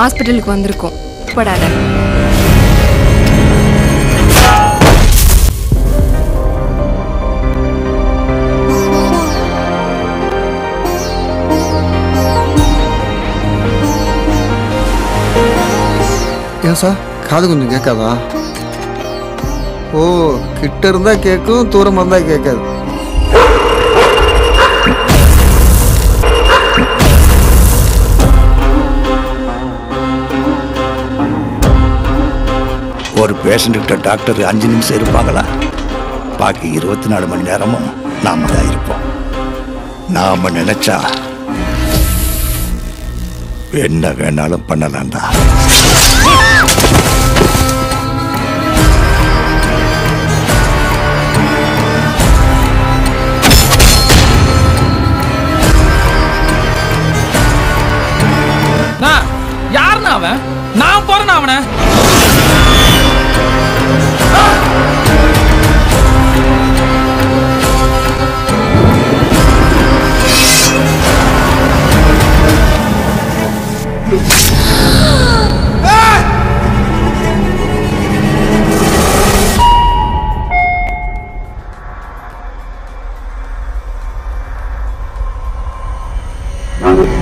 ஹாஸ்பிட்டலுக்கு வந்திருக்கோம் படாத ஏன் சார் காது கொஞ்சம் கேட்காதா ஓ கிட்ட இருந்தா கேட்கும் தூரமா இருந்தா கேட்காது ஒரு பேஷண்ட்டுக்கிட்ட டாக்டர் அஞ்சு நிமிஷம் இருப்பாங்களா பாக்கி இருபத்தி நாலு மணி நேரமும் நாம தான் இருப்போம் நாம நினைச்சா என்ன வேணாலும் பண்ணலாம்டா நான் யாருண்ணா அவன் நான் போறேன் அவனை நாங்கள்